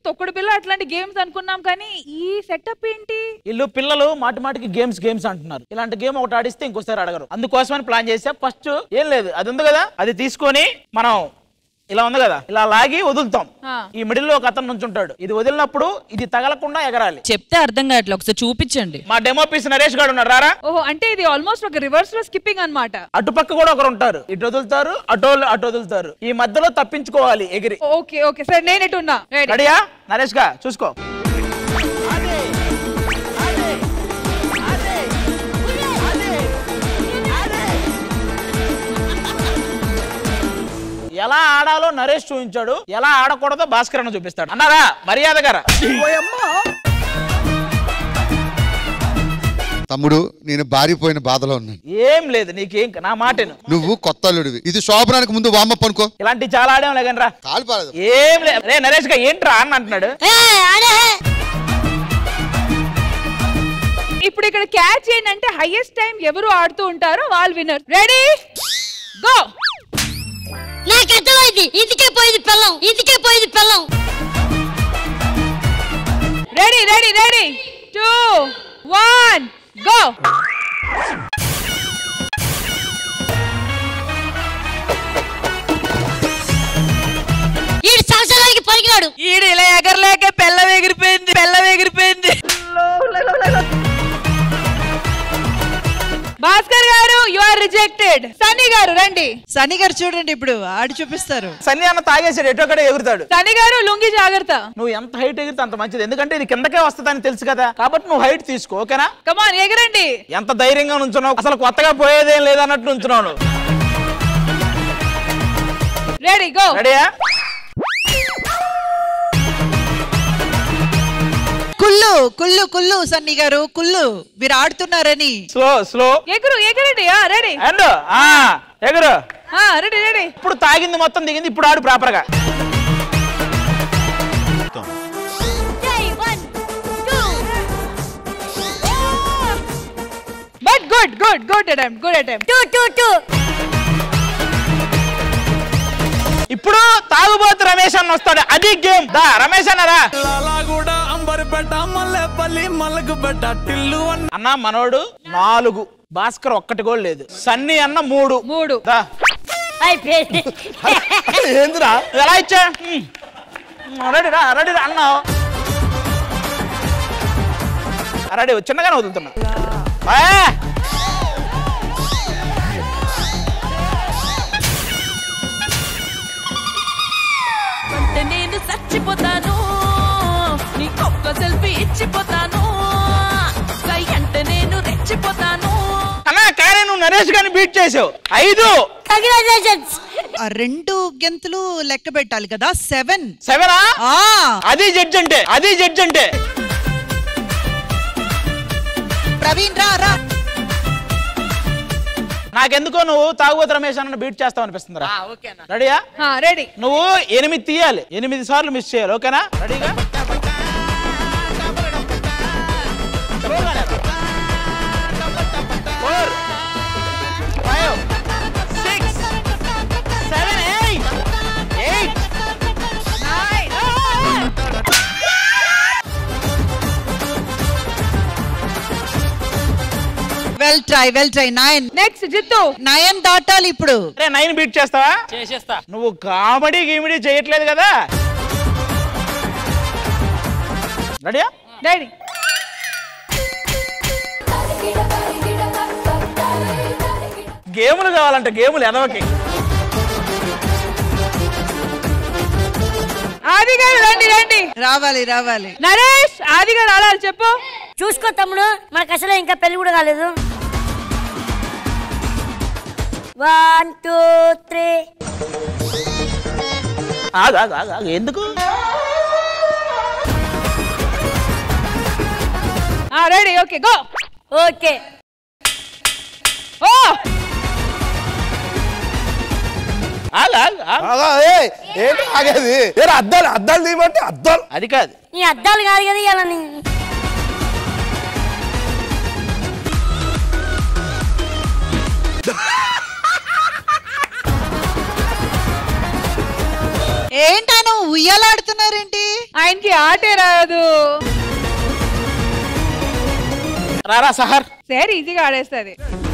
తొక్కుడు బిల్ల అట్లాంటి గేమ్స్ అనుకున్నాం కానీ ఈ సెటప్ ఏంటి వీళ్ళు పిల్లలు మాటి మాటికి గేమ్స్ గేమ్స్ అంటున్నారు ఇలాంటి గేమ్ ఒకటి ఆడిస్తే ఇంకోసారి అడగరు అందుకోసమని ప్లాన్ చేసా ఫస్ట్ ఏం లేదు అది ఉంది కదా అది తీసుకొని మనం ఇలా ఉంది కదా ఇలా లాగి వదులుతాం ఆ. ఈ మిడిల్ లో ఒక అతను నుంచుంటాడు ఇది వదిలినప్పుడు ఇది తగలకుండా ఎగరాలి చెప్తే అర్థం కావట్లేదు ఒకసారి చూపించండి మా డెమో పీస్ నరేష్ గారు ఉన్నారు రారా ఓహో అంటే ఇది ఆల్మోస్ట్ ఒక రివర్స్ లో స్కిప్పింగ్ అన్నమాట అటుపక్క కూడా ఒకరు ఉంటారు ఇటు వదులుతారు అటు వాళ్ళు అటు వదులుతారు ఈ మధ్యలో తప్పించుకోవాలి ఎగిరి ఓకే ఓకే సరే నేను ఎటున్నా రెడీ రెడీయా నరేష్ గా చూసుకో ఎలా ఆడాలో నరేష్ చూపించాడు ఎలా ఆడకూడదో భాస్కర్ అన్న చూపిస్తాడు అన్నారా మర్యాద గారా తమ్ముడు నేను బారిపోయిన బాధలో ఉన్నాను ఏం లేదు నీకేం నా మాటను నువ్వు కొత్త అల్లుడివి ఇది శోభనానికి ముందు వామప్ అనుకో ఇలాంటి చాలా ఆడాం లేకని రా కాలు పారదు ఏం లేదు రే నరేష్ గా ఏంట్రా అని అంటున్నాడు ఇప్పుడు ఇక్కడ క్యాచ్ ఏంటంటే హైయెస్ట్ టైం ఎవరు ఆడుతూ ఉంటారో వాళ్ళు విన్నర్ రెడీ గో నాకు అర్థమైంది ఇంటికే పోయింది పిల్లం ఇంటికే పోయింది పిల్లం ready ready ready two one go ఈ సంవత్సరానికి పలికినాడు ఈడు ఇలా ఎగరలేక పెళ్ళం ఎగిరిపోయింది పెళ్ళం ఎగిరిపోయింది భాస్కర్ గారు యు ఆర్ రిజెక్టెడ్ సన్నీ గారు రండి సన్నీ గారు చూడండి ఇప్పుడు ఆడి చూపిస్తారు సన్ని అన్న తాగేసాడు ఎటో కడే ఎగురుతాడు సన్నీ గారు లుంగి జాగ్రత్త నువ్వు ఎంత హైట్ ఎగిరితే అంత మంచిది ఎందుకంటే ఇది కిందకే వస్తుందని తెలుసు కదా కాబట్టి నువ్వు హైట్ తీసుకో ఓకేనా కమాన్ ఎగరండి ఎంత ధైర్యంగా నుంచున్నావు అసలు కొత్తగా పోయేదేం లేదన్నట్టు నుంచున్నావు నువ్వు రెడీ గో రెడీయా కుళ్ళు కుళ్ళు కుళ్ళు సన్నీ గారు కుళ్ళు మీరు ఆడుతున్నారని స్లో స్లో ఎగురు ఎగరండి ఆ రెడీ అండ్ ఆ ఎగురు ఆ రెడీ రెడీ ఇప్పుడు తాగింది మొత్తం దిగింది ఇప్పుడు ఆడు ప్రాపర్ గా but good good good attempt good attempt two two two ఇప్పుడు తాగుబోతు రమేష్ అన్న వస్తాడు అది గేమ్ దా రమేష్ అన్నరా లాలాగూడ అంబర్పేట మల్లెపల్లి మల్లకుపేట టిల్లు అన్న అన్న మనోడు నాలుగు భాస్కర్ ఒక్కటి కూడా లేదు సన్నీ అన్న మూడు మూడు దా అయిపోయింది ఏందిరా ఎలా ఇచ్చా రెడీ రా రెడీ రా అన్నావు రెడీ చిన్నగానే వదులుతున్నా ఆ! అంటే నేను చచ్చిపోతాను నీకొక్క సెల్ఫీ ఇచ్చిపోతాను సై అంటే నేను రెచ్చిపోతాను అన్నా కానీ నువ్వు నరేష్ గారిని బీట్ చేసావు ఐదు కంగ్రాచులేషన్స్ ఆ రెండు గెంతులు లెక్క పెట్టాలి కదా సెవెన్ సెవెనా ఆ అది జడ్జ్ అంటే అది జడ్జ్ అంటే ప్రవీణ్ రా రా నాకెందుకో నువ్వు తాగుబోతు రమేష్ అన్న బీట్ చేస్తావు అనిపిస్తుందిరా రెడీయా రెడీ నువ్వు ఎనిమిది తీయాలి ఎనిమిది సార్లు మిస్ చేయాలి ఓకేనా రెడీగా Four, five, six, seven, eight, eight, nine. Well try well try nine next Jittu nine దాటాలి ఇప్పుడు అరే నైన్ బీట్ చేస్తావా చేసేస్తా నువ్వు కామెడీ గీమిడీ చేయట్లేదు కదా రెడీయా రెడీ గేములు కావాలంట గేములు ఎదవకి ఆది గారు రండి రండి రావాలి రావాలి నరేష్ ఆది గారు ఆడాలి చెప్పు చూసుకో తమ్ముడు మనకు అసలు ఇంకా పెళ్లి కూడా కాలేదు వన్ టూ త్రీ ఆగు, ఆగు, ఆగు, ఆగు. ఎందుకు రెడీ ఓకే గో ఓకే ఓ ఆగు, ఆగు, ఆగు. ఆగా, ఏయ్, ఏంటి ఆగేది ఏ అద్దాలు అద్దాలు తీయమంటే అద్దాలు అది కాదు నీ అద్దాలు కాదు కదా ఇలా నీ ఏంటాను ఉయ్యాలాడుతున్నారేంటి ఆయనకి ఆటే రాదు రారా సహర్ సార్ ఈజీగా ఆడేస్తుంది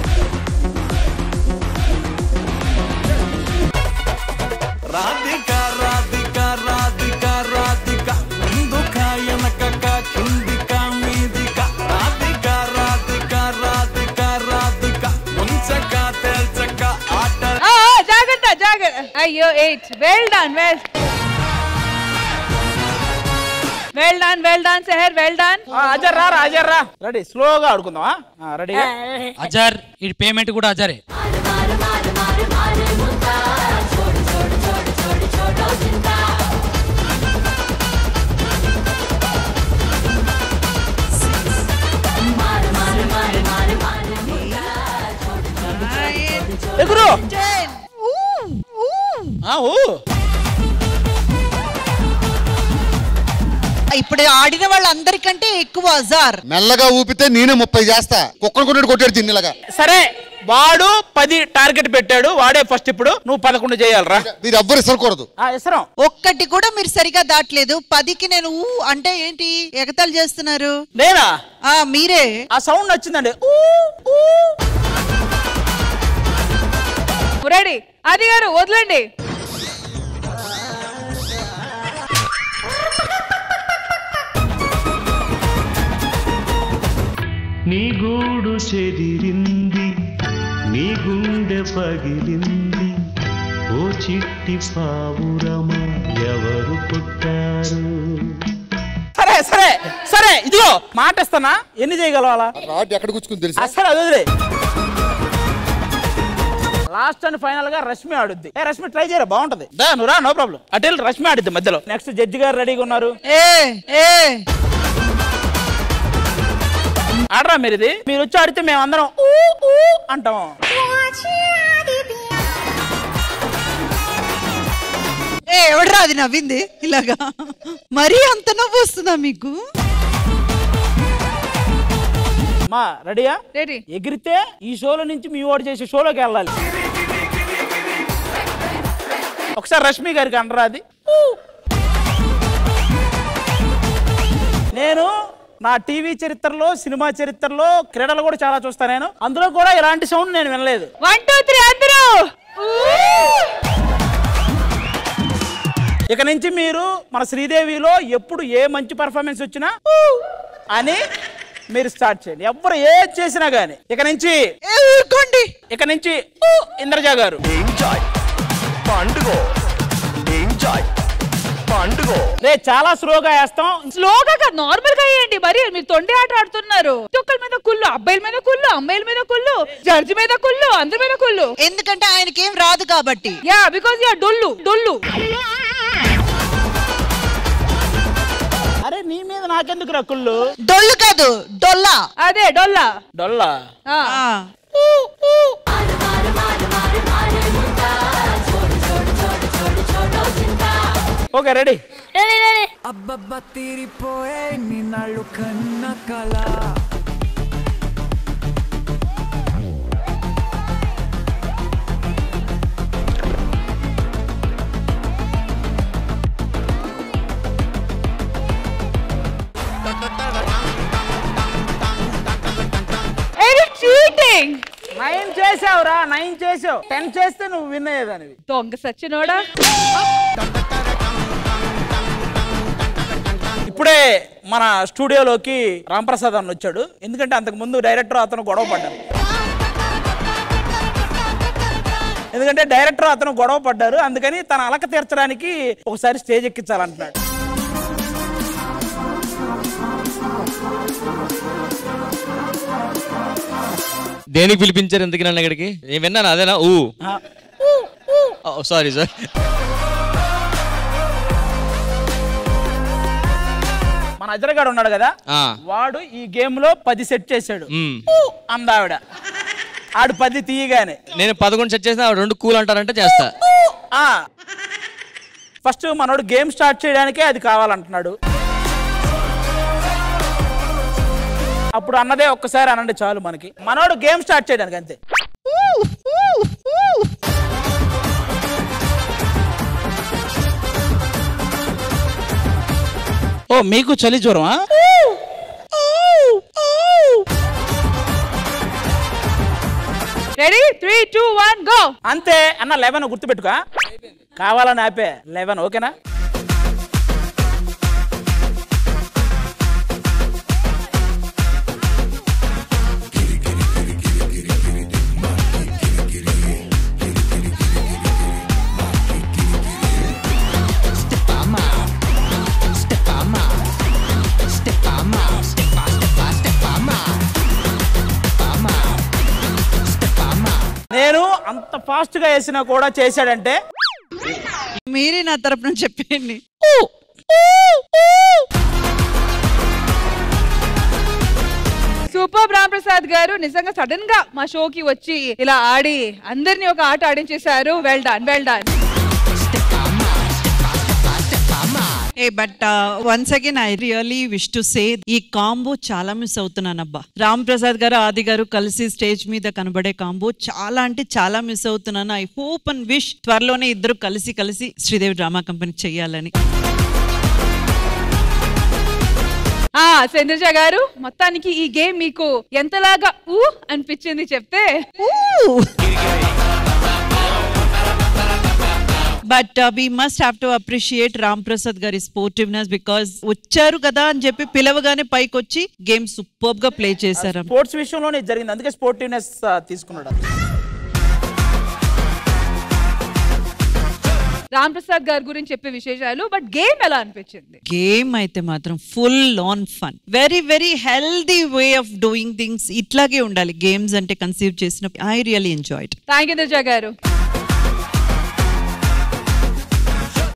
రాధిక రాధిక రాధిక రాధిక ముందుక వెనకక కిందిక మీదిక రాధిక రాధిక రాధిక రాధిక ముంచక తేల్చక ఆట ఆ, ఆ, జాగ్రత్త జాగ్రత్త అయ్యో eight well done well well done well done Sehar well done ఆ, అజర్ రా రా, అజర్ రా రెడీ స్లోగా ఆడుకుందామా ఆ, రెడీగా అజార్ ఈ పేమెంట్ కూడా అజారే ఎగురు ఆ, ఊ. ఇప్పుడు ఆడిన వాళ్ళందరికంటే ఎక్కువ అజార్ మెల్లగా ఊపితే నేనే ముప్పై చేస్తా కుక్కను కొట్టాడు కొట్టాడు తిన్నిలాగా సరే వాడు పది టార్గెట్ పెట్టాడు వాడే ఫస్ట్ ఇప్పుడు నువ్వు పదకొండు చేయాలరా మీరు ఎవ్వరు ఇసరకూడదు ఆ ఇసరం ఒక్కటి కూడా మీరు సరిగా దాటలేదు పదికి నేను ఊ అంటే ఏంటి ఎగతాలు చేస్తున్నారు నేనా ఆ మీరే ఆ సౌండ్ వచ్చిందండి ఊ, ఊ. రెడీ అది గారు వదలండి నీ గూడు చెదిరింది నీ గుండె పగిలింది ఓ చిట్టి పావురమ ఎవరు పుట్టారు సరే సరే సరే ఇదిగో మాట ఇస్తానా ఎన్ని చేయగలవు అలా రాడ్ ఎక్కడ కూర్చుకుని తెలుసా అసలు అది వదిలే లాస్ట్ అండ్ ఫైనల్ గా రష్మి ఆడుద్ది ఏ రష్మి ట్రై చేయరా బాగుంటది దా నువ్వు రా నో ప్రాబ్లం అటు వెళ్ళి రష్మి ఆడుద్ది మధ్యలో నెక్స్ట్ జడ్జి గారు రెడీగా ఉన్నారు ఏ ఏ ఆడరా మీరు ఇది మీరు వచ్చి ఆడితే మేము అందరం ఊ, ఊ అంటాం ఏ ఎవడరా అది నవ్వింది ఇలాగా మరీ అంత నవ్వు వస్తుందా మీకు మా రెడీయా రెడీ ఎగిరితే ఈ షోలో నుంచి మీ ఓడి చేసే షోలోకి వెళ్ళాలి ఒకసారి రష్మి గారికి అనరా అది ఊ. నేను నా టీవీ చరిత్రలో సినిమా చరిత్రలో క్రీడలు కూడా చాలా చూస్తాను నేను అందులో కూడా ఇలాంటి సౌండ్ నేను వినలేదు వన్ టూ త్రీ అందరూ ఇక నుంచి మీరు మన శ్రీదేవిలో ఎప్పుడు ఏ మంచి పర్ఫార్మెన్స్ వచ్చినా ఊ అని మీరు స్టార్ట్ చేయండి ఎవ్వరు ఏది చేసినా గానీ ఇక నుంచి ఏ ఊరుకోండి ఇక నుంచి ఊ ఇంద్రజా గారు ఎంజాయ్ పండుగ ఎంజాయ్ పండుగ రే చాలా స్లోగా వేస్తాం స్లోగా కాదు నార్మల్ గా వేయండి మరి మీరు తొండి ఆట ఆడుతున్నారు చుక్కల మీద కుళ్ళు అబ్బాయిల మీద కుళ్ళు అమ్మాయిల మీద కుళ్ళు జడ్జి మీద కుళ్ళు అందరి మీద కుళ్ళు ఎందుకంటే ఆయనకేం రాదు కాబట్టి యా బికాస్ యా డొల్లు డొల్లు అరే నీ మీద నాకెందుకు రక్కుళ్ళు డొల్లు కాదు డొల్లా అదే డొల్లా డొల్లా ఆ. ఆ. ఓకే రెడీ అబ్బబ్బ తీరిపోయే నిన్నాళ్ళు కన్న కళ చీటింగ్ నైన్ చేసావురా నైన్ చేసావు టెన్ చేస్తే నువ్వు విన్ అయ్యేదానివి దొంగ సచ్చినోడా ఇప్పుడే మన స్టూడియోలోకి రాంప్రసాద్ అన్న వచ్చాడు ఎందుకంటే అంతకు ముందు డైరెక్టర్ అతను గొడవ పడ్డారు ఎందుకంటే డైరెక్టర్ అతను గొడవ పడ్డారు అందుకని తన అలక తీర్చడానికి ఒకసారి స్టేజ్ ఎక్కించాలంటున్నాడు దేనికి పిలిపించారు ఎందుకు నన్ను ఇక్కడికి నేను విన్నాను అదేనా ఊ ఆ, సారీ సార్ మన అజరగాడు ఉన్నాడు కదా ఆ. వాడు ఈ గేమ్ లో పది సెట్ చేశాడు మ్. ఊ అందావిడ ఆడు పది తీయగానే నేను పదకొండు సెట్ చేసిన రెండు కూల్ అంటారంటే చేస్తా ఆ ఫస్ట్ మనోడు గేమ్ స్టార్ట్ చేయడానికే అది కావాలంటున్నాడు అప్పుడు అన్నదే ఒక్కసారి అనండి చాలు మనకి మనోడు గేమ్ స్టార్ట్ చేయడానికి అంతే ఓ మీకు చలి జ్వరమా ready three two one go అంతే అన్న లెవెన్ గుర్తుపెట్టుకో కావాలని ఆపే లెవెన్ ఓకేనా నేను అంత ఫాస్ట్ గా వేసినా కూడా చేశాడంటే మీరే నా తరపున చెప్పండి సూపర్ రామ్ ప్రసాద్ గారు నిజంగా సడన్ గా మా షోకి వచ్చి ఇలా ఆడి అందరినీ ఒక ఆట ఆడించేశారు వెల్ డన్ వెల్ డన్ ఏ but once again I really wish to say ఈ కాంబో చాలా మిస్ అవుతున్నానబ్బా రామ్ ప్రసాద్ గారు ఆది గారు కలిసి స్టేజ్ మీద కనబడే కాంబో చాలా అంటే చాలా మిస్ అవుతున్నాను ఐ హోప్ అండ్ విష్ త్వరలోనే ఇద్దరు కలిసి కలిసి శ్రీదేవి డ్రామా కంపెనీ చెయ్యాలని ఆ చంద్రజ గారు మొత్తానికి ఈ గేమ్ మీకు ఎంతలాగా ఊ అనిపించింది చెప్తే but we must have to appreciate Ram Prasad గారి స్పోర్టివ్నెస్ బికాస్ వచ్చారు కదా అని చెప్పి పిలవగానే పైకి వచ్చి గేమ్ సూపర్ గా ప్లే చేశారు స్పోర్ట్స్ విషయంలోనే ఇది జరిగింది అందుకే స్పోర్టివ్నెస్ తీసుకున్నాడు రామ్ ప్రసాద్ గారి గురించి చెప్పే విశేషాలు బట్ గేమ్ ఎలా అనిపించింది గేమ్ అయితే మాత్రం full on fun very very healthy way of doing things ఇట్లాగే ఉండాలి గేమ్స్ అంటే కన్సీవ్ చేసిన I really enjoyed thank you Durja గారు